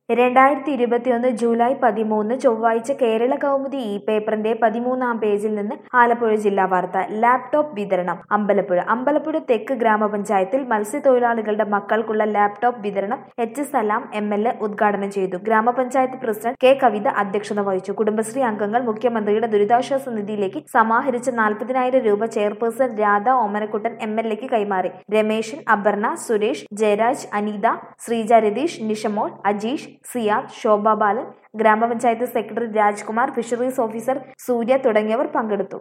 രണ്ടായിരത്തി ഇരുപത്തിയൊന്ന് ജൂലൈ പതിമൂന്ന് ചൊവ്വാഴ്ച കേരള കൗമുദി ഈ പേപ്പറിന്റെ പതിമൂന്നാം പേജിൽ നിന്ന് ആലപ്പുഴ ജില്ലാ വാർത്ത ലാപ്ടോപ്പ് വിതരണം അമ്പലപ്പുഴ അമ്പലപ്പുഴ തെക്ക് ഗ്രാമപഞ്ചായത്തിൽ മത്സ്യത്തൊഴിലാളികളുടെ മക്കൾക്കുള്ള ലാപ്ടോപ്പ് വിതരണം H Salam M L A ഉദ്ഘാടനം ചെയ്തു ഗ്രാമപഞ്ചായത്ത് പ്രസിഡന്റ് കെ കവിത അധ്യക്ഷത വഹിച്ചു കുടുംബശ്രീ അംഗങ്ങൾ മുഖ്യമന്ത്രിയുടെ ദുരിതാശ്വാസ നിധിയിലേക്ക് സമാഹരിച്ച നാൽപ്പതിനായിരം രൂപ chairperson Radha Omanakuttan M L എക്ക് കൈമാറി രമേശൻ അപർണ സുരേഷ് ജയരാജ് അനീത ശ്രീജ രതീഷ് നിഷമോൾ അജീഷ് സിയാദ് ശോഭ ബാലൻ ഗ്രാമപഞ്ചായത്ത് secretary Rajkumar fisheries officer Surya തുടങ്ങിയവർ പങ്കെടുത്തു